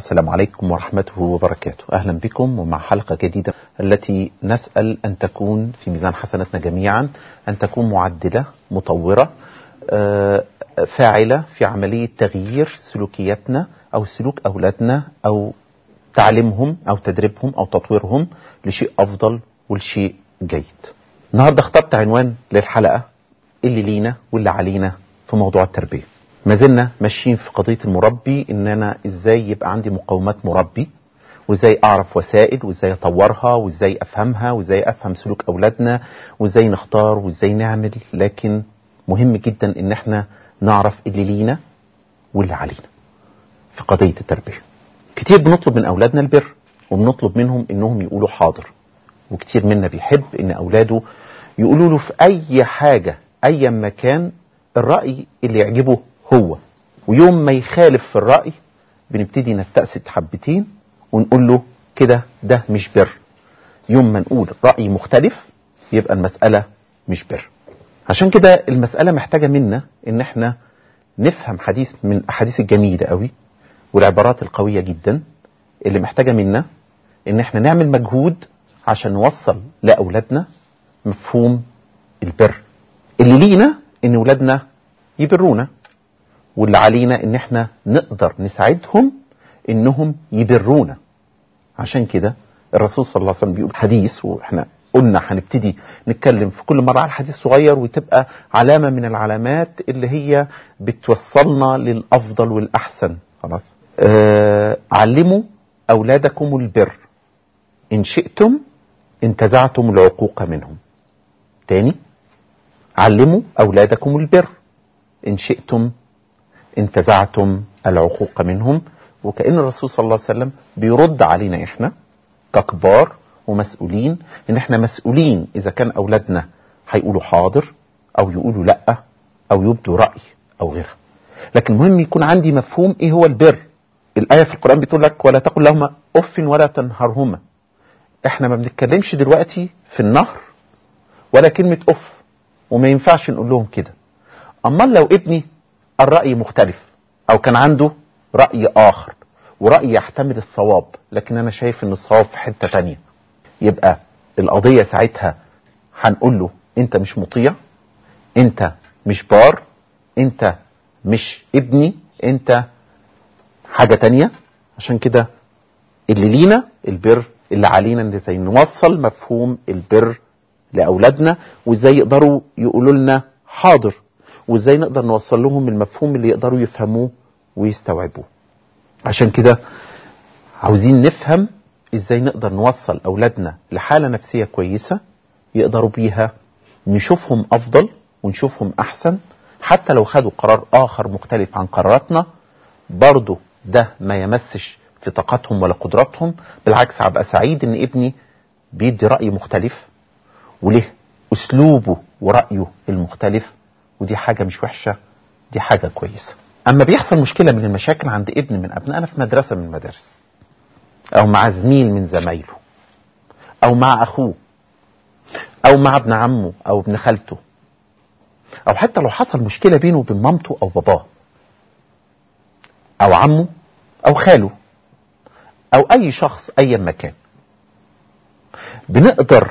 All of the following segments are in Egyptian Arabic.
السلام عليكم ورحمته وبركاته أهلا بكم ومع حلقة جديدة التي نسأل أن تكون في ميزان حسناتنا جميعا أن تكون معدلة مطورة آه، فاعلة في عملية تغيير سلوكياتنا أو سلوك أولادنا أو تعليمهم أو تدريبهم أو تطويرهم لشيء أفضل ولشيء جيد النهاردة اخترت عنوان للحلقة اللي لينا واللي علينا في موضوع التربية ما زلنا ماشيين في قضية المربي ان انا ازاي يبقى عندي مقومات مربي وازاي اعرف وسائل وازاي اطورها وازاي افهمها وازاي افهم سلوك اولادنا وازاي نختار وازاي نعمل لكن مهم جدا ان احنا نعرف اللي لينا واللي علينا في قضية التربية كتير بنطلب من اولادنا البر وبنطلب منهم انهم يقولوا حاضر وكتير منا بيحب ان اولاده يقولوا له في اي حاجة ايا ما كان الرأي اللي يعجبه هو ويوم ما يخالف في الرأي بنبتدي نستأسد حبتين ونقول له كده ده مش بر يوم ما نقول رأي مختلف يبقى المسألة مش بر عشان كده المسألة محتاجة منا ان احنا نفهم حديث من الاحاديث الجميلة قوي والعبارات القوية جدا اللي محتاجة منا ان احنا نعمل مجهود عشان نوصل لأولادنا مفهوم البر اللي لينا ان ولادنا يبرونا واللي علينا ان احنا نقدر نساعدهم انهم يبرونا عشان كده الرسول صلى الله عليه وسلم بيقول حديث واحنا قلنا هنبتدي نتكلم في كل مرة على حديث صغير وتبقى علامة من العلامات اللي هي بتوصلنا للأفضل والأحسن خلاص آه علموا أولادكم البر إن شئتم انتزعتم العقوق منهم تاني علموا أولادكم البر إن شئتم انتزعتم العقوق منهم وكأن الرسول صلى الله عليه وسلم بيرد علينا إحنا ككبار ومسؤولين إن إحنا مسؤولين إذا كان أولادنا هيقولوا حاضر أو يقولوا لأ أو يبدوا رأي أو غيرها لكن المهم يكون عندي مفهوم إيه هو البر الآية في القرآن بتقول لك ولا تقل لهما أف ولا تنهرهما إحنا ما بنتكلمش دلوقتي في النهر ولا كلمة أف وما ينفعش نقول لهم كده أما لو ابني الرأي مختلف أو كان عنده رأي آخر ورأي يحتمل الصواب لكن أنا شايف إن الصواب في حتة تانية يبقى القضية ساعتها هنقول له أنت مش مطيع أنت مش بار أنت مش ابني أنت حاجة تانية عشان كده اللي لينا البر اللي علينا ان ازاي نوصل مفهوم البر لاولادنا وازاي يقدروا يقولوا لنا حاضر وازاي نقدر نوصل لهم المفهوم اللي يقدروا يفهموه ويستوعبوه عشان كده عاوزين نفهم ازاي نقدر نوصل اولادنا لحالة نفسية كويسة يقدروا بيها نشوفهم افضل ونشوفهم احسن حتى لو خدوا قرار اخر مختلف عن قراراتنا برضه ده ما يمسش في طاقتهم ولا قدراتهم بالعكس هبقى سعيد ان ابني بيدي رأي مختلف وله اسلوبه ورأيه المختلف ودي حاجة مش وحشة دي حاجة كويسة اما بيحصل مشكلة من المشاكل عند ابن من ابنائنا في مدرسة من المدارس او مع زميل من زمايله او مع اخوه او مع ابن عمه او ابن خالته او حتى لو حصل مشكلة بينه وبين مامته او باباه او عمه او خاله او اي شخص ايا ما كان بنقدر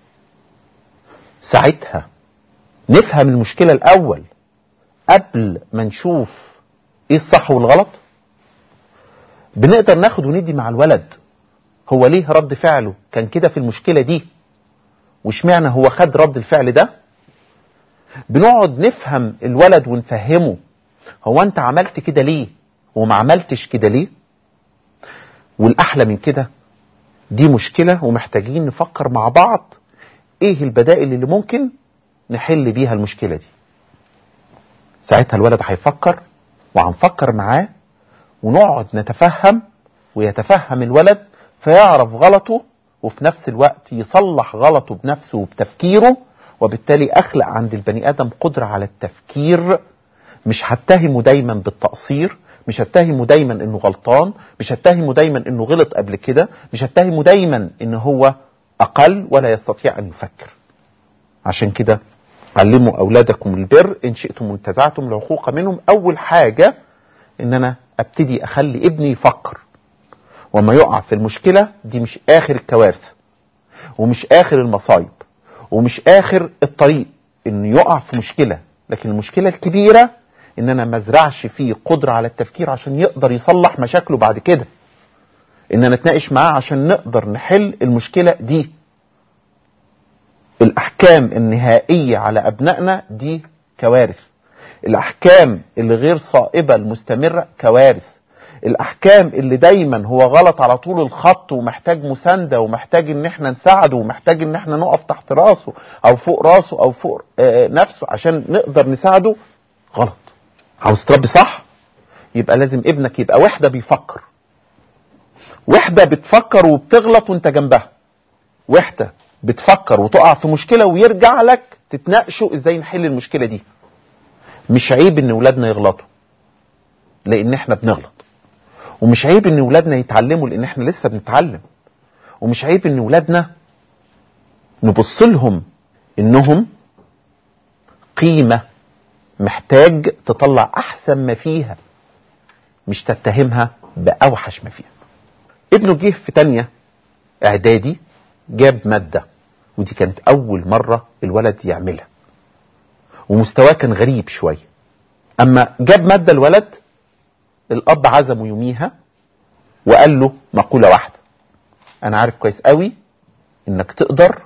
ساعتها نفهم المشكلة الاول قبل ما نشوف ايه الصح والغلط بنقدر ناخد وندي مع الولد هو ليه رد فعله كان كده في المشكلة دي واشمعنى هو خد رد الفعل ده بنقعد نفهم الولد ونفهمه هو انت عملت كده ليه وما عملتش كده ليه والاحلى من كده دي مشكلة ومحتاجين نفكر مع بعض ايه البدائل اللي ممكن نحل بيها المشكلة دي ساعتها الولد هيفكر وهنفكر معاه ونقعد نتفهم ويتفهم الولد فيعرف غلطه وفي نفس الوقت يصلح غلطه بنفسه وبتفكيره وبالتالي اخلق عند البني ادم قدرة على التفكير مش هتهمه دايما بالتقصير مش هتهمه دايما انه غلطان مش هتهمه دايما انه غلط قبل كده مش هتهمه دايما ان هو اقل ولا يستطيع ان يفكر عشان كده علموا اولادكم البر ان شئتم انتزعتم العقوق منهم اول حاجة ان انا ابتدي اخلي ابني يفكر وما يقع في المشكلة دي مش آخر الكوارث ومش آخر المصايب ومش آخر الطريق إنه يقع في مشكلة لكن المشكلة الكبيرة إن أنا ما ازرعش فيه قدرة على التفكير عشان يقدر يصلح مشاكله بعد كده إن أنا أتناقش معاه عشان نقدر نحل المشكلة دي الأحكام النهائية على أبنائنا دي كوارث الأحكام اللي غير صائبة المستمرة كوارث الاحكام اللي دايما هو غلط على طول الخط ومحتاج مسانده ومحتاج ان احنا نساعده ومحتاج ان احنا نقف تحت راسه او فوق راسه او فوق آه نفسه عشان نقدر نساعده غلط عاوز تربي صح يبقى لازم ابنك يبقى وحده بيفكر وحده بتفكر وبتغلط وانت جنبها وحده بتفكر وتقع في مشكله ويرجع لك تتناقشوا ازاي نحل المشكله دي مش عيب ان ولادنا يغلطوا لان احنا بنغلط ومش عيب ان ولادنا يتعلموا لان احنا لسه بنتعلم ومش عيب ان ولادنا نبص لهم انهم قيمة محتاج تطلع احسن ما فيها مش تتهمها باوحش ما فيها ابنه جه في تانية اعدادي جاب مادة ودي كانت اول مرة الولد يعملها ومستواه كان غريب شوية اما جاب مادة الولد الاب عزمه يوميها وقال له مقولة واحدة انا عارف كويس قوي انك تقدر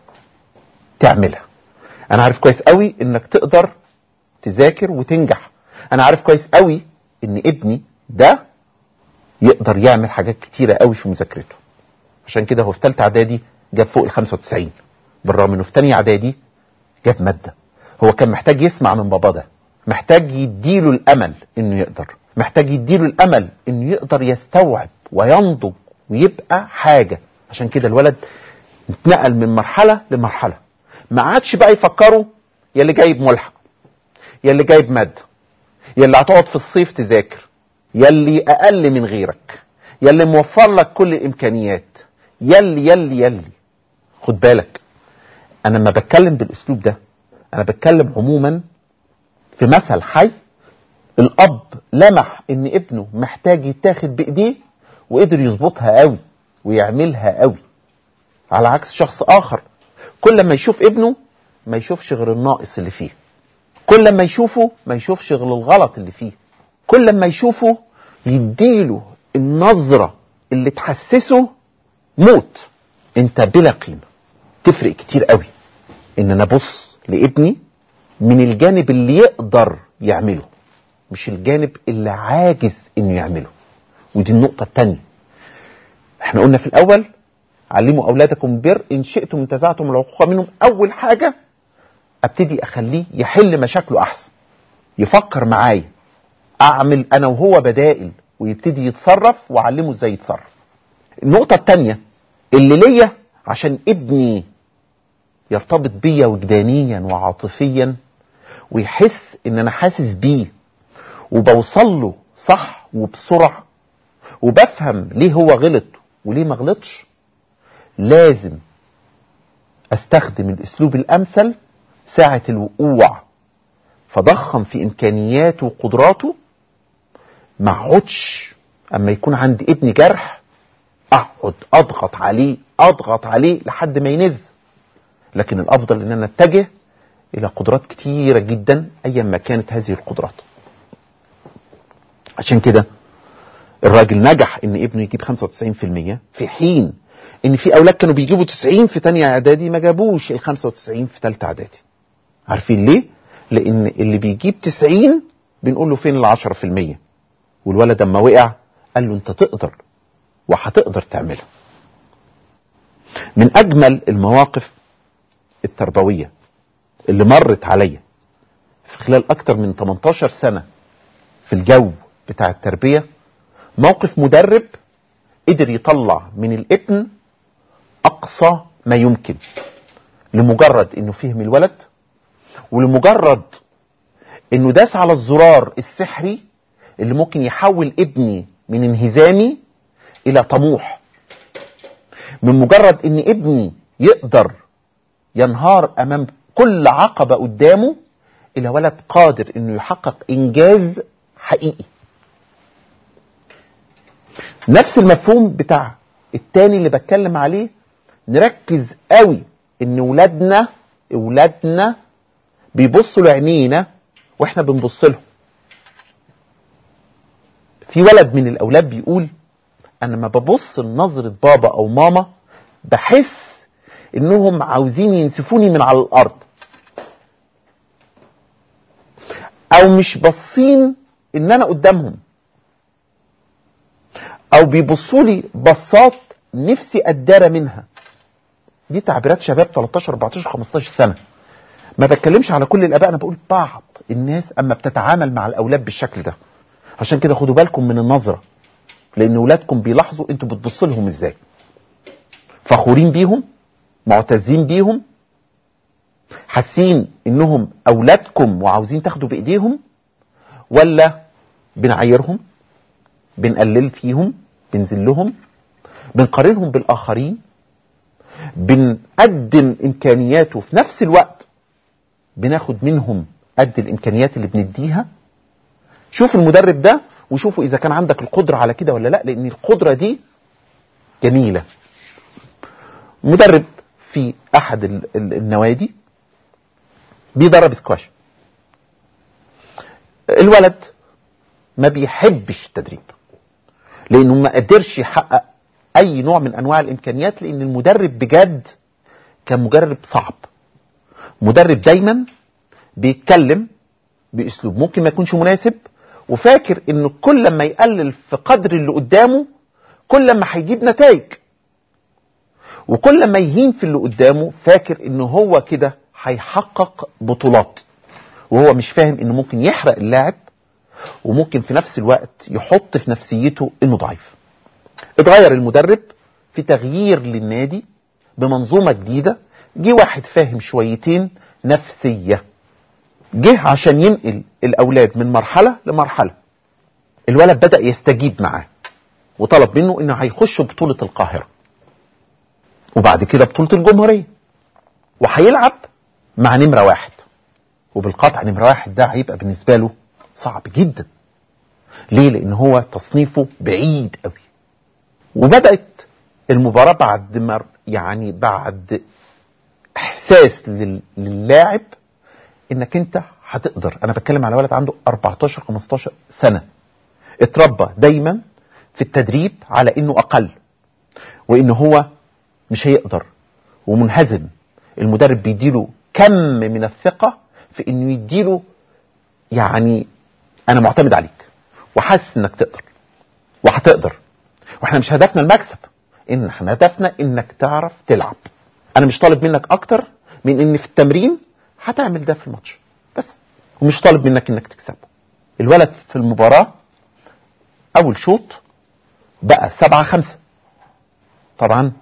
تعملها انا عارف كويس قوي انك تقدر تذاكر وتنجح انا عارف كويس قوي ان ابني ده يقدر يعمل حاجات كتيرة قوي في مذاكرته عشان كده هو في ثالثه اعدادي جاب فوق ال 95 بالرغم انه في ثانيه اعدادي جاب ماده هو كان محتاج يسمع من بابا ده محتاج يديله الامل انه يقدر محتاج يديله الامل انه يقدر يستوعب وينضج ويبقى حاجه عشان كده الولد اتنقل من مرحله لمرحله ما عادش بقى يفكروا يا اللي جايب ملحق يا اللي جايب ماده يا اللي هتقعد في الصيف تذاكر يا اللي اقل من غيرك يا اللي موفر لك كل الامكانيات يلي يلي يلي خد بالك انا لما بتكلم بالاسلوب ده انا بتكلم عموما في مثل حي الاب لمح ان ابنه محتاج يتاخد بايديه وقدر يظبطها قوي ويعملها قوي على عكس شخص اخر كل ما يشوف ابنه ما يشوفش غير الناقص اللي فيه كل ما يشوفه ما يشوفش غير الغلط اللي فيه كل ما يشوفه يديله النظرة اللي تحسسه موت انت بلا قيمة تفرق كتير قوي ان انا ابص لابني من الجانب اللي يقدر يعمله مش الجانب اللي عاجز انه يعمله ودي النقطة التانية احنا قلنا في الاول علموا اولادكم بر ان شئتم انتزعتم العقوق منهم اول حاجة ابتدي اخليه يحل مشاكله احسن يفكر معايا اعمل انا وهو بدائل ويبتدي يتصرف واعلمه ازاي يتصرف النقطة التانية اللي ليا عشان ابني يرتبط بيا وجدانيا وعاطفيا ويحس ان انا حاسس بيه وبوصل له صح وبسرعة وبفهم ليه هو غلط وليه ما غلطش لازم استخدم الاسلوب الامثل ساعة الوقوع فضخم في امكانياته وقدراته ما اقعدش اما يكون عندي ابني جرح اقعد اضغط عليه اضغط عليه لحد ما ينز لكن الافضل ان انا اتجه الى قدرات كتيرة جدا ايا ما كانت هذه القدرات عشان كده الراجل نجح ان ابنه يجيب 95% في حين ان في اولاد كانوا بيجيبوا 90 في تانية اعدادي ما جابوش ال 95 في تالتة اعدادي عارفين ليه لان اللي بيجيب 90 بنقول له فين ال 10% والولد اما وقع قال له انت تقدر وهتقدر تعملها من اجمل المواقف التربويه اللي مرت عليا في خلال اكتر من 18 سنه في الجو بتاع التربيه موقف مدرب قدر يطلع من الابن اقصى ما يمكن لمجرد انه فهم الولد ولمجرد انه داس على الزرار السحري اللي ممكن يحول ابني من انهزامي الى طموح من مجرد ان ابني يقدر ينهار امام كل عقبة قدامه الى ولد قادر انه يحقق انجاز حقيقي نفس المفهوم بتاع التاني اللي بتكلم عليه نركز قوي ان ولادنا ولادنا بيبصوا لعينينا واحنا بنبص لهم في ولد من الاولاد بيقول انا ما ببص لنظرة بابا او ماما بحس انهم عاوزين ينسفوني من على الارض او مش باصين ان انا قدامهم او بيبصوا لي بصات نفسي اتدارى منها دي تعبيرات شباب 13 14 15 سنه ما بتكلمش على كل الاباء انا بقول بعض الناس اما بتتعامل مع الاولاد بالشكل ده عشان كده خدوا بالكم من النظره لان اولادكم بيلاحظوا انتوا بتبصوا لهم ازاي فخورين بيهم معتزين بيهم حاسين انهم اولادكم وعاوزين تاخدوا بايديهم ولا بنعايرهم بنقلل فيهم بنذلهم بنقارنهم بالاخرين بنقدم امكانيات وفي نفس الوقت بناخد منهم قد الامكانيات اللي بنديها شوف المدرب ده وشوفوا اذا كان عندك القدره على كده ولا لا لان القدره دي جميله مدرب في احد ال- ال- النوادي بيدرب سكواش الولد ما بيحبش التدريب لانه ما قدرش يحقق اي نوع من انواع الامكانيات لان المدرب بجد كان مدرب صعب مدرب دايما بيتكلم باسلوب ممكن ما يكونش مناسب وفاكر ان كل ما يقلل في قدر اللي قدامه كل ما هيجيب نتائج وكل ما يهين في اللي قدامه فاكر ان هو كده هيحقق بطولات وهو مش فاهم انه ممكن يحرق اللاعب وممكن في نفس الوقت يحط في نفسيته انه ضعيف اتغير المدرب في تغيير للنادي بمنظومة جديدة جه واحد فاهم شويتين نفسية جه عشان ينقل الأولاد من مرحلة لمرحلة الولد بدأ يستجيب معاه وطلب منه انه هيخش بطولة القاهرة وبعد كده بطولة الجمهورية وهيلعب مع نمرة واحد وبالقطع نمرة واحد ده هيبقى بالنسبة له صعب جدا ليه لان هو تصنيفه بعيد قوي وبدأت المباراة بعد ما يعني بعد احساس لل- للاعب انك انت هتقدر انا بتكلم على ولد عنده 14 15 سنة اتربى دايما في التدريب على انه اقل وان هو مش هيقدر ومنهزم المدرب بيديله كم من الثقة في انه يديله يعني انا معتمد عليك وحاسس انك تقدر وهتقدر واحنا مش هدفنا المكسب ان احنا هدفنا انك تعرف تلعب انا مش طالب منك اكتر من ان في التمرين هتعمل ده في الماتش بس ومش طالب منك انك تكسبه الولد في المباراة اول شوط بقى سبعة خمسة طبعا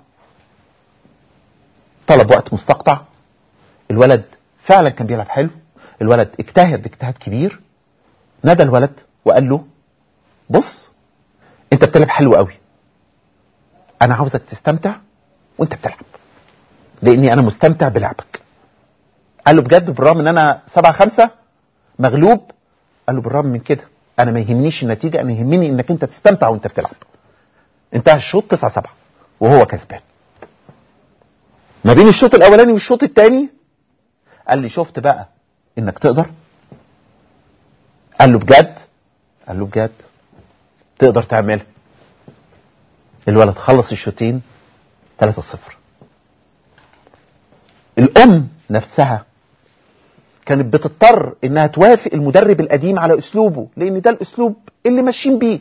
طلب وقت مستقطع الولد فعلا كان بيلعب حلو الولد اجتهد اجتهاد كبير نادى الولد وقال له بص انت بتلعب حلو قوي انا عاوزك تستمتع وانت بتلعب لاني انا مستمتع بلعبك قال له بجد بالرغم ان انا سبعة خمسة مغلوب قال له بالرغم من كده انا ما يهمنيش النتيجة انا يهمني انك انت تستمتع وانت بتلعب انتهى الشوط 9 7 وهو كسبان ما بين الشوط الاولاني والشوط الثاني قال لي شفت بقى انك تقدر قال له بجد قال له بجد تقدر تعملها الولد خلص الشوطين 3 0 الام نفسها كانت بتضطر انها توافق المدرب القديم على اسلوبه لان ده الاسلوب اللي ماشيين بيه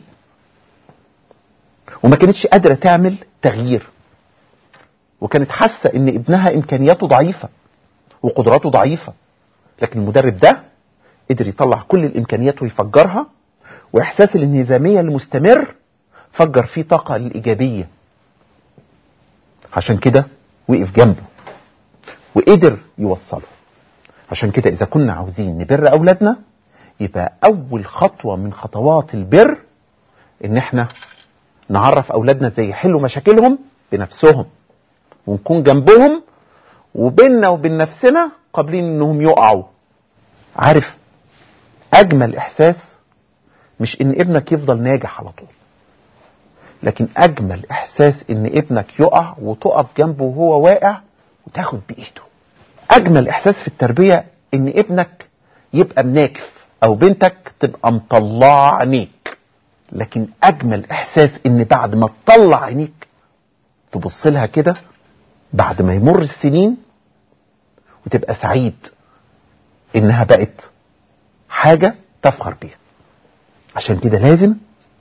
وما كانتش قادره تعمل تغيير وكانت حاسه ان ابنها امكانياته ضعيفه وقدراته ضعيفه لكن المدرب ده قدر يطلع كل الامكانيات ويفجرها واحساس الانهزاميه المستمر فجر فيه طاقه الايجابيه عشان كده وقف جنبه وقدر يوصله عشان كده اذا كنا عاوزين نبر اولادنا يبقى اول خطوه من خطوات البر ان احنا نعرف اولادنا ازاي يحلوا مشاكلهم بنفسهم ونكون جنبهم وبيننا وبين نفسنا قابلين انهم يقعوا عارف اجمل احساس مش ان ابنك يفضل ناجح على طول لكن اجمل احساس ان ابنك يقع وتقف جنبه وهو واقع وتاخد بايده اجمل احساس في التربيه ان ابنك يبقى مناكف او بنتك تبقى مطلعه عينيك لكن اجمل احساس ان بعد ما تطلع عينيك تبص لها كده بعد ما يمر السنين وتبقى سعيد انها بقت حاجة تفخر بيها عشان كده لازم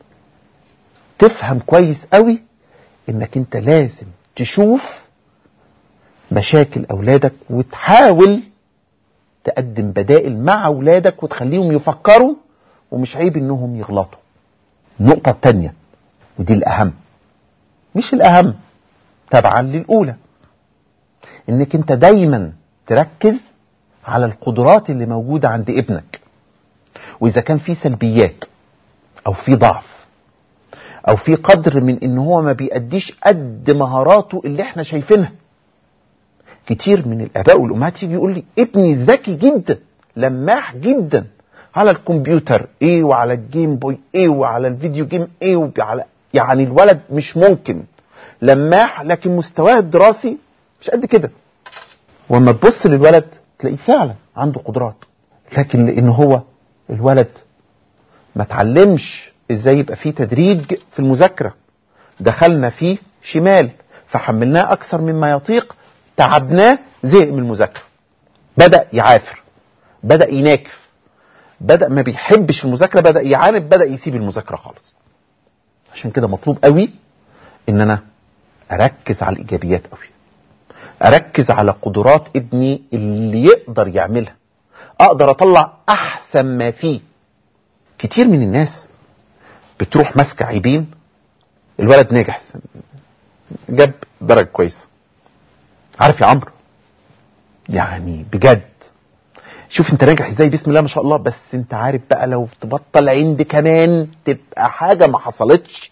تفهم كويس قوي انك انت لازم تشوف مشاكل اولادك وتحاول تقدم بدائل مع اولادك وتخليهم يفكروا ومش عيب انهم يغلطوا النقطة التانية ودي الاهم مش الاهم تبعا للاولى انك انت دايما تركز على القدرات اللي موجودة عند ابنك واذا كان في سلبيات او في ضعف او في قدر من ان هو ما بيأديش قد مهاراته اللي احنا شايفينها كتير من الاباء والامهات يجي يقول لي ابني ذكي جدا لماح جدا على الكمبيوتر ايه وعلى الجيم بوي ايه وعلى الفيديو جيم ايه وعلى يعني الولد مش ممكن لماح لكن مستواه الدراسي مش قد كده واما تبص للولد تلاقيه فعلا عنده قدرات لكن لان هو الولد ما تعلمش ازاي يبقى فيه تدريج في المذاكره دخلنا فيه شمال فحملناه اكثر مما يطيق تعبناه زهق من المذاكره بدا يعافر بدا يناكف بدا ما بيحبش المذاكره بدا يعاند بدا يسيب المذاكره خالص عشان كده مطلوب قوي ان انا اركز على الايجابيات قوي اركز على قدرات ابني اللي يقدر يعملها اقدر اطلع احسن ما فيه كتير من الناس بتروح ماسكه عيبين الولد ناجح جاب درجه كويسه عارف يا عمرو يعني بجد شوف انت ناجح ازاي بسم الله ما شاء الله بس انت عارف بقى لو تبطل عند كمان تبقى حاجه ما حصلتش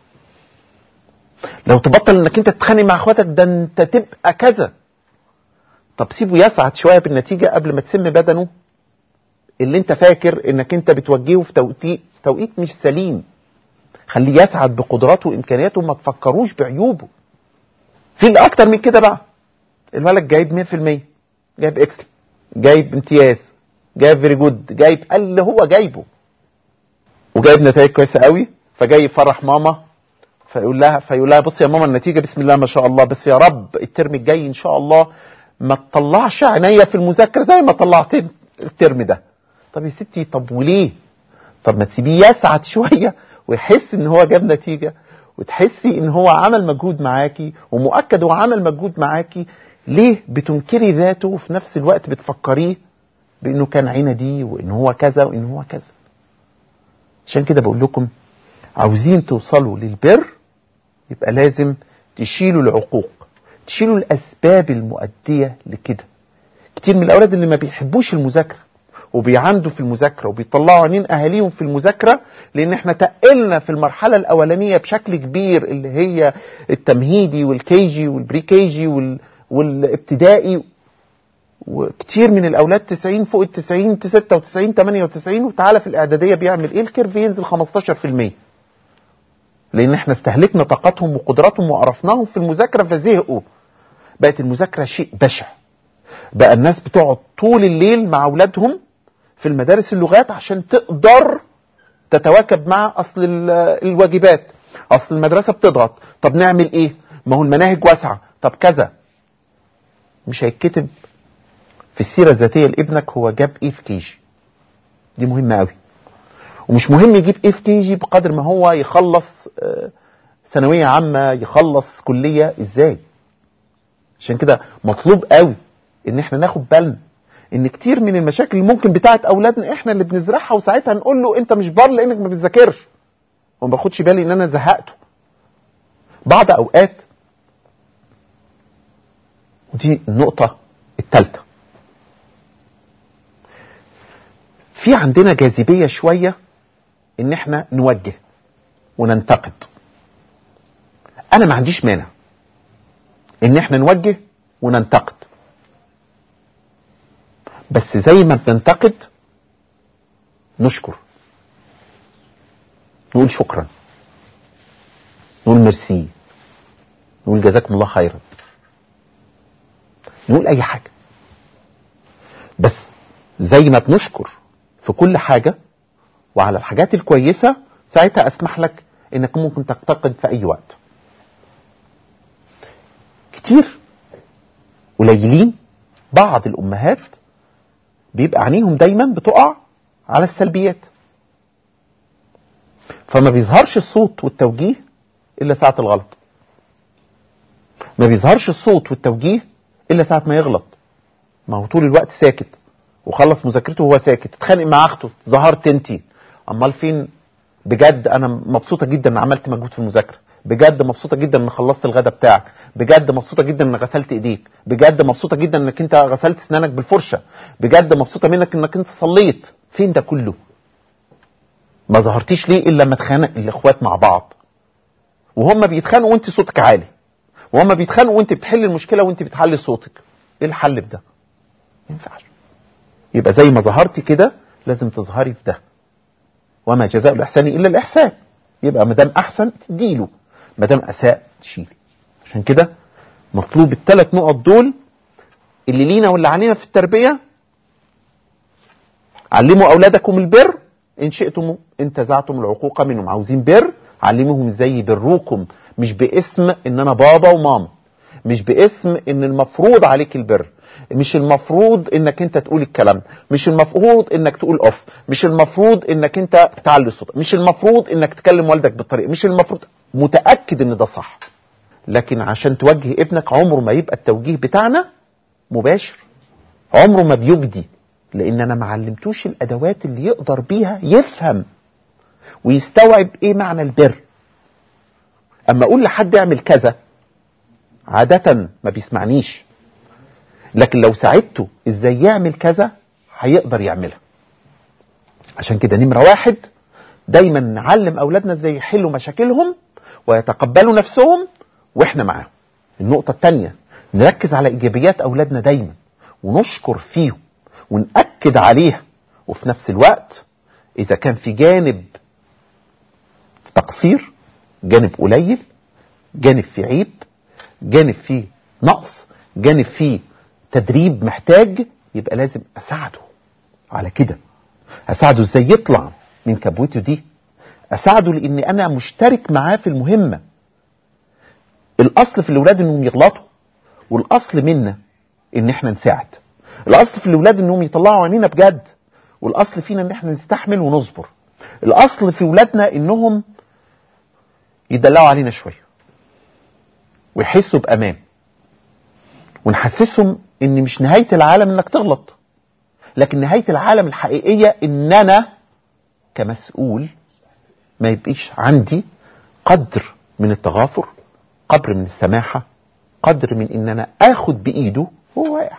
لو تبطل انك انت تتخانق مع اخواتك ده انت تبقى كذا طب سيبه يسعد شويه بالنتيجه قبل ما تسم بدنه اللي انت فاكر انك انت بتوجهه في توقيت توقيت مش سليم خليه يسعد بقدراته وامكانياته وما تفكروش بعيوبه في اللي اكتر من كده بقى الولد جايب 100% جايب اكس جايب امتياز جايب فيري جود جايب اللي هو جايبه وجايب نتائج كويسه قوي فجاي يفرح ماما فيقول لها فيقول لها بصي يا ماما النتيجه بسم الله ما شاء الله بس يا رب الترم الجاي ان شاء الله ما تطلعش عينيا في المذاكره زي ما طلعت الترم ده طب يا ستي طب وليه طب ما تسيبيه يسعد شويه ويحس ان هو جاب نتيجه وتحسي ان هو عمل مجهود معاكي ومؤكد هو عمل مجهود معاكي ليه بتنكري ذاته وفي نفس الوقت بتفكريه بانه كان عندي وان هو كذا وان هو كذا عشان كده بقول لكم عاوزين توصلوا للبر يبقى لازم تشيلوا العقوق تشيلوا الاسباب المؤديه لكده كتير من الاولاد اللي ما بيحبوش المذاكره وبيعندوا في المذاكره وبيطلعوا عينين اهاليهم في المذاكره لان احنا تقلنا في المرحله الاولانيه بشكل كبير اللي هي التمهيدي والكيجي والبري كيجي وال... والابتدائي وكتير من الاولاد 90 فوق ال 90 96 98 وتعالى في الاعداديه بيعمل ايه الكيرف ينزل 15% لان احنا استهلكنا طاقتهم وقدراتهم وقرفناهم في المذاكره فزهقوا بقت المذاكره شيء بشع بقى الناس بتقعد طول الليل مع اولادهم في المدارس اللغات عشان تقدر تتواكب مع اصل الواجبات اصل المدرسه بتضغط طب نعمل ايه ما هو المناهج واسعه طب كذا مش هيتكتب في السيره الذاتيه لابنك هو جاب ايه في كيجي دي مهمه قوي ومش مهم يجيب ايه في كيجي بقدر ما هو يخلص ثانويه عامه يخلص كليه ازاي عشان كده مطلوب قوي ان احنا ناخد بالنا ان كتير من المشاكل اللي ممكن بتاعت اولادنا احنا اللي بنزرعها وساعتها نقول له انت مش بار لانك ما بتذاكرش وما باخدش بالي ان انا زهقته بعض اوقات ودي النقطة الثالثة في عندنا جاذبية شوية ان احنا نوجه وننتقد انا ما عنديش مانع ان احنا نوجه وننتقد بس زي ما بننتقد نشكر نقول شكرا نقول ميرسي نقول جزاكم الله خيرا نقول اي حاجه بس زي ما بنشكر في كل حاجه وعلى الحاجات الكويسه ساعتها اسمح لك انك ممكن تنتقد في اي وقت كتير قليلين بعض الامهات بيبقى عينيهم دايما بتقع على السلبيات فما بيظهرش الصوت والتوجيه الا ساعه الغلط ما بيظهرش الصوت والتوجيه الا ساعه ما يغلط ما هو طول الوقت ساكت وخلص مذاكرته وهو ساكت اتخانق مع اخته ظهرت انت امال فين بجد انا مبسوطه جدا ان عملت مجهود في المذاكره بجد مبسوطه جدا ان خلصت الغدا بتاعك بجد مبسوطه جدا ان غسلت ايديك بجد مبسوطه جدا انك انت غسلت اسنانك بالفرشه بجد مبسوطه منك انك انت صليت فين ده كله ما ظهرتيش ليه الا لما اتخانق الاخوات مع بعض وهم بيتخانقوا وانت صوتك عالي وهم بيتخانقوا وانت بتحل المشكله وانت بتحل صوتك ايه الحل في ده ما ينفعش يبقى زي ما ظهرتي كده لازم تظهري في ده وما جزاء الاحسان الا الاحسان يبقى ما دام احسن تديله ما دام اساء تشيلي عشان كده مطلوب الثلاث نقط دول اللي لينا واللي علينا في التربيه علموا اولادكم البر ان شئتم انتزعتم العقوق منهم عاوزين بر علموهم ازاي يبروكم مش باسم ان انا بابا وماما مش باسم ان المفروض عليك البر مش المفروض انك انت تقول الكلام ده مش المفروض انك تقول اوف مش المفروض انك انت تعلي صوتك مش المفروض انك تكلم والدك بالطريقه مش المفروض متاكد ان ده صح لكن عشان توجه ابنك عمره ما يبقى التوجيه بتاعنا مباشر عمره ما بيجدي لان انا ما علمتوش الادوات اللي يقدر بيها يفهم ويستوعب ايه معنى البر اما اقول لحد اعمل كذا عادة ما بيسمعنيش لكن لو ساعدته ازاي يعمل كذا هيقدر يعملها عشان كده نمرة واحد دايما نعلم اولادنا ازاي يحلوا مشاكلهم ويتقبلوا نفسهم واحنا معاهم النقطة الثانية نركز على ايجابيات اولادنا دايما ونشكر فيهم ونأكد عليها وفي نفس الوقت اذا كان في جانب تقصير جانب قليل جانب فيه عيب جانب فيه نقص جانب فيه تدريب محتاج يبقى لازم اساعده على كده اساعده ازاي يطلع من كبوته دي اساعده لان انا مشترك معاه في المهمه الاصل في الاولاد انهم يغلطوا والاصل منا ان احنا نساعد الاصل في الاولاد انهم يطلعوا عينينا بجد والاصل فينا ان احنا نستحمل ونصبر الاصل في اولادنا انهم يدلعوا علينا شويه ويحسوا بامان ونحسسهم ان مش نهايه العالم انك تغلط لكن نهايه العالم الحقيقيه ان انا كمسؤول ما يبقيش عندي قدر من التغافر قدر من السماحه قدر من ان انا اخد بايده وهو واقع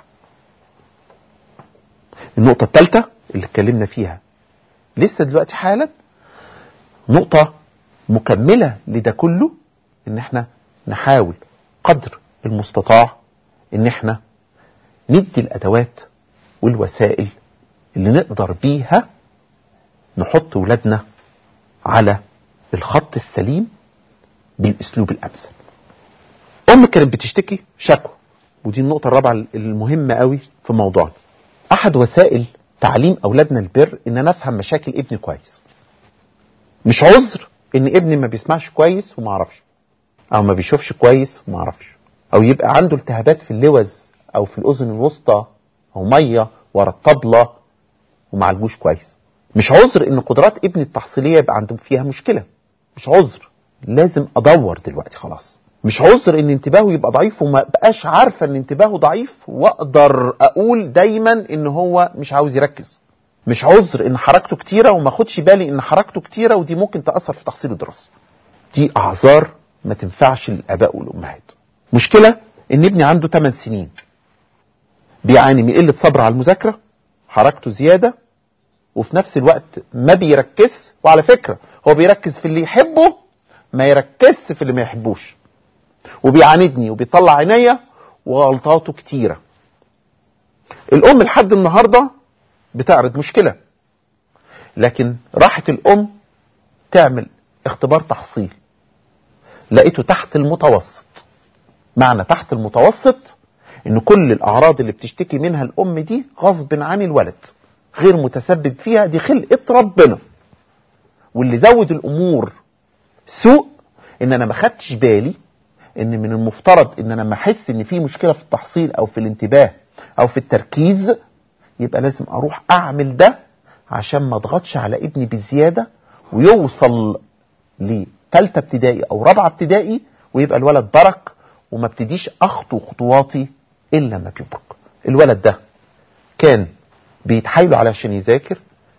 النقطه الثالثه اللي اتكلمنا فيها لسه دلوقتي حالا نقطه مكمله لده كله ان احنا نحاول قدر المستطاع ان احنا ندي الادوات والوسائل اللي نقدر بيها نحط ولادنا على الخط السليم بالاسلوب الامثل ام كانت بتشتكي شكوى ودي النقطه الرابعه المهمه قوي في موضوعنا احد وسائل تعليم اولادنا البر ان انا افهم مشاكل ابني كويس مش عذر ان ابني ما بيسمعش كويس وما اعرفش او ما بيشوفش كويس وما اعرفش او يبقى عنده التهابات في اللوز او في الاذن الوسطى او ميه ورا الطبله وما عالجوش كويس مش عذر ان قدرات ابني التحصيليه يبقى عنده فيها مشكله مش عذر لازم ادور دلوقتي خلاص مش عذر ان انتباهه يبقى ضعيف وما بقاش عارفه ان انتباهه ضعيف واقدر اقول دايما ان هو مش عاوز يركز مش عذر ان حركته كتيره وما اخدش بالي ان حركته كتيره ودي ممكن تاثر في تحصيله الدراسي دي اعذار ما تنفعش للاباء والامهات مشكله ان ابني عنده 8 سنين بيعاني من قله صبر على المذاكره حركته زياده وفي نفس الوقت ما بيركز وعلى فكره هو بيركز في اللي يحبه ما يركزش في اللي ما يحبوش وبيعاندني وبيطلع عينيا وغلطاته كتيره الام لحد النهارده بتعرض مشكله لكن راحت الام تعمل اختبار تحصيل لقيته تحت المتوسط معنى تحت المتوسط ان كل الاعراض اللي بتشتكي منها الام دي غصب عن الولد غير متسبب فيها دي خلقة ربنا واللي زود الامور سوء ان انا ما خدتش بالي ان من المفترض ان انا لما احس ان في مشكله في التحصيل او في الانتباه او في التركيز يبقى لازم اروح اعمل ده عشان ما اضغطش على ابني بزياده ويوصل لثالثه ابتدائي او رابعه ابتدائي ويبقى الولد برك وما ابتديش اخطو خطواتي الا لما بيبرك الولد ده كان بيتحايلوا علشان يذاكر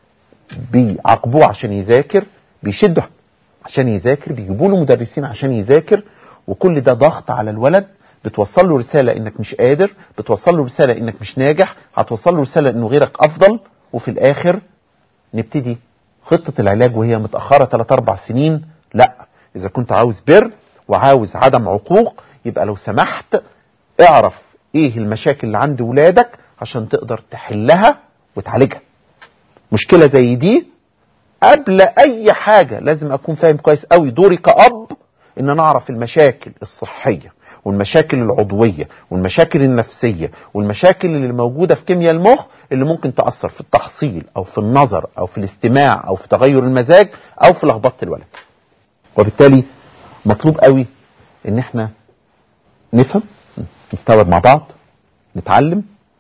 بيعاقبوه عشان يذاكر بيشدوا عشان يذاكر بيجيبوا له مدرسين عشان يذاكر وكل ده ضغط على الولد بتوصل له رسالة انك مش قادر بتوصل له رسالة انك مش ناجح هتوصل له رسالة انه غيرك افضل وفي الاخر نبتدي خطة العلاج وهي متأخرة 3 4 سنين لا اذا كنت عاوز بر وعاوز عدم عقوق يبقى لو سمحت اعرف ايه المشاكل اللي عند ولادك عشان تقدر تحلها وتعالجها مشكلة زي دي قبل اي حاجة لازم اكون فاهم كويس قوي دوري كأب ان انا اعرف المشاكل الصحية والمشاكل العضوية والمشاكل النفسية والمشاكل اللي موجودة في كيمياء المخ اللي ممكن تأثر في التحصيل او في النظر او في الاستماع او في تغير المزاج او في لخبطة الولد وبالتالي مطلوب قوي ان احنا نفهم نستوعب مع بعض نتعلم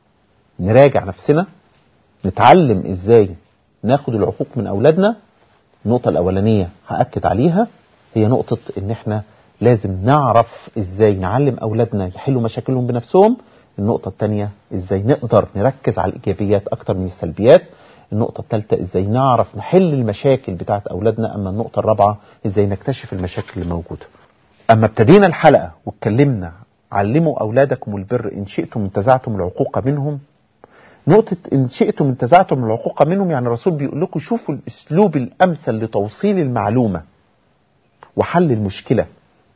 نراجع نفسنا نتعلم ازاي ناخد العقوق من اولادنا النقطة الاولانية هأكد عليها هي نقطة ان احنا لازم نعرف ازاي نعلم اولادنا يحلوا مشاكلهم بنفسهم النقطة الثانية ازاي نقدر نركز على الايجابيات اكتر من السلبيات النقطة الثالثة ازاي نعرف نحل المشاكل بتاعت اولادنا اما النقطة الرابعة ازاي نكتشف المشاكل اللي موجودة اما ابتدينا الحلقة واتكلمنا علموا اولادكم البر ان شئتم انتزعتم العقوق منهم نقطة إن شئتم انتزعتم العقوق منهم يعني الرسول بيقول لكم شوفوا الأسلوب الأمثل لتوصيل المعلومة وحل المشكلة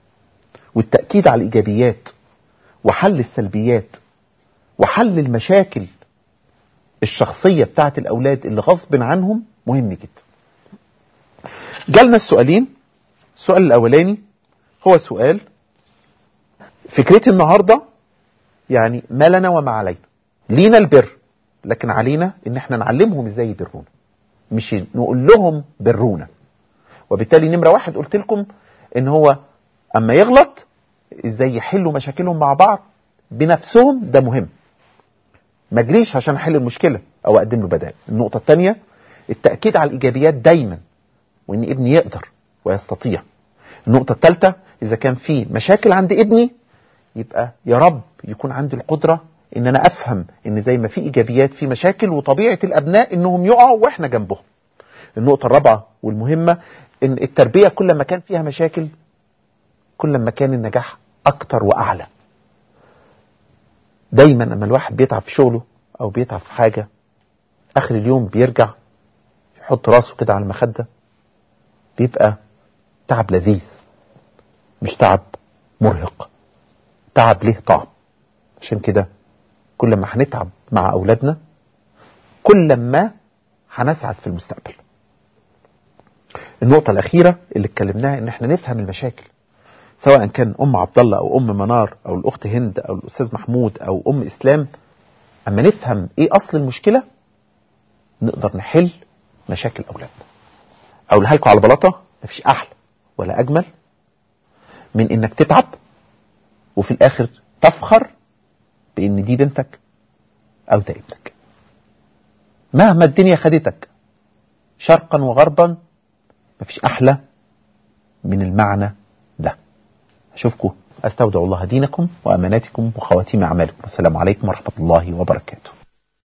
والتأكيد على الإيجابيات وحل السلبيات وحل المشاكل الشخصية بتاعت الأولاد اللي غصب عنهم مهم جدا جالنا السؤالين السؤال الأولاني هو سؤال فكرتي النهاردة يعني ما لنا وما علينا لينا البر لكن علينا ان احنا نعلمهم ازاي يبرونا مش نقول لهم برونا وبالتالي نمرة واحد قلت لكم ان هو اما يغلط ازاي يحلوا مشاكلهم مع بعض بنفسهم ده مهم ما اجريش عشان احل المشكلة او اقدم له بدائل النقطة الثانية التأكيد على الايجابيات دايما وان ابني يقدر ويستطيع النقطة الثالثة اذا كان في مشاكل عند ابني يبقى يا رب يكون عندي القدرة ان انا افهم ان زي ما في ايجابيات في مشاكل وطبيعة الابناء انهم يقعوا واحنا جنبهم النقطة الرابعة والمهمة ان التربية كل ما كان فيها مشاكل كل ما كان النجاح اكتر واعلى دايما لما الواحد بيتعب في شغله او بيتعب في حاجة اخر اليوم بيرجع يحط راسه كده على المخدة بيبقى تعب لذيذ مش تعب مرهق تعب ليه طعم عشان كده كل ما هنتعب مع أولادنا كل ما هنسعد في المستقبل النقطة الأخيرة اللي اتكلمناها إن احنا نفهم المشاكل سواء كان أم عبد الله أو أم منار أو الأخت هند أو الأستاذ محمود أو أم إسلام أما نفهم إيه أصل المشكلة نقدر نحل مشاكل أولادنا أقولها لكم على بلاطة مفيش أحلى ولا أجمل من إنك تتعب وفي الآخر تفخر بإن دي بنتك أو ده ابنك مهما الدنيا خدتك شرقا وغربا مفيش أحلى من المعنى ده أشوفكم أستودع الله دينكم وأماناتكم وخواتيم أعمالكم والسلام عليكم ورحمة الله وبركاته